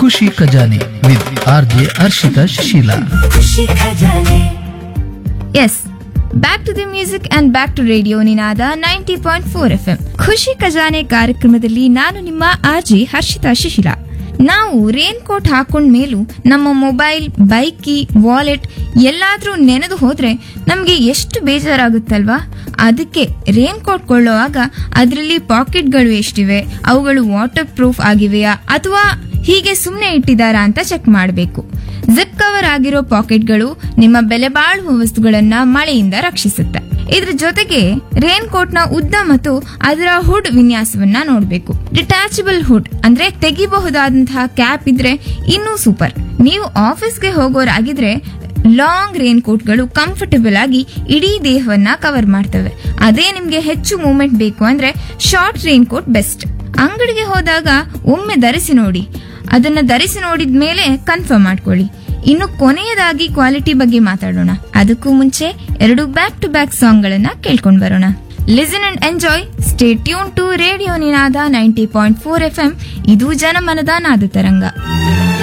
ಖುಷಿ Khajane with R J Harshitha Shisheela Khushi Khajane is back to the music and back to radio Ninada ninety point four F M Khushi Khajane ಕಾರ್ಯಕ್ರಮದಲ್ಲಿ ನಾನು ನಿಮ್ಮ ಆರ್ಜಿ ಹರ್ಷಿತಾ ಶಿಶಿಲಾ ನಾವು rain coat ಹಾಕೊಂಡ್ ಮೇಲೂ ನಮ್ಮ ಮೊಬೈಲ್ ಬೈಕ್ ಕೀ ವಾಲೆಟ್ ಎಲ್ಲಾದ್ರೂ ನೆನೆದು ಹೋದ್ರೆ ನಮ್ಗೆ ಎಷ್ಟು ಬೇಜಾರಾಗುತ್ತಲ್ವಾ ಅದಕ್ಕೆ ರೇನ್ ಕೋಟ್ ಕೊಳ್ಳುವಾಗ ಅದರಲ್ಲಿ ಪಾಕೆಟ್ಗಳು ಎಷ್ಟಿವೆ ಅವುಗಳು ವಾಟರ್ ಪ್ರೂಫ್ ಆಗಿವೆಯಾ ಅಥವಾ ಹೀಗೆ ಸುಮ್ಮನೆ ಇಟ್ಟಿದ್ದಾರಾ ಅಂತ ಚೆಕ್ ಮಾಡಬೇಕು ಜಿಪ್ ಕವರ್ ಆಗಿರೋ ಪಾಕೆಟ್ಗಳು ನಿಮ್ಮ ಬೆಲೆ ಬಾಳುವ ವಸ್ತುಗಳನ್ನ ಮಳೆಯಿಂದ ರಕ್ಷಿಸುತ್ತೆ ಇದ್ರ ಜೊತೆಗೆ ರೇನ್ ಕೋಟ್ ನ ಉದ್ದ ಮತ್ತು ಅದರ ಹುಡ್ ವಿನ್ಯಾಸವನ್ನ ನೋಡಬೇಕು ಡಿಟ್ಯಾಚಬಲ್ ಹುಡ್ ಅಂದ್ರೆ ತೆಗಿಬಹುದಾದಂತಹ ಕ್ಯಾಪ್ ಇದ್ರೆ ಇನ್ನೂ ಸೂಪರ್ ನೀವು ಆಫೀಸ್ಗೆ ಹೋಗೋರಾಗಿದ್ರೆ ಲಾಂಗ್ ರೇನ್ ಕೋಟ್ಗಳು ಕಂಫರ್ಟಬಲ್ ಆಗಿ ಇಡೀ ದೇಹವನ್ನ ಕವರ್ ಮಾಡ್ತವೆ ಅದೇ ನಿಮ್ಗೆ ಹೆಚ್ಚು ಮೂವ್ಮೆಂಟ್ ಬೇಕು ಅಂದ್ರೆ ಶಾರ್ಟ್ ರೇನ್ ಕೋಟ್ ಬೆಸ್ಟ್ ಅಂಗಡಿಗೆ ಹೋದಾಗ ಒಮ್ಮೆ ಧರಿಸಿ ನೋಡಿ ಅದನ್ನ ಧರಿಸಿ ನೋಡಿದ ಮೇಲೆ ಕನ್ಫರ್ಮ್ ಮಾಡ್ಕೊಳ್ಳಿ ಇನ್ನು ಕೊನೆಯದಾಗಿ ಕ್ವಾಲಿಟಿ ಬಗ್ಗೆ ಮಾತಾಡೋಣ ಅದಕ್ಕೂ ಮುಂಚೆ ಎರಡು ಬ್ಯಾಕ್ ಟು ಬ್ಯಾಕ್ ಸಾಂಗ್ ಗಳನ್ನ ಕೇಳ್ಕೊಂಡ್ ಬರೋಣ listen and enjoy stay tune to radio Ninada ninety point four F M ಇದು ಜನಮನದ ನಾದ ತರಂಗ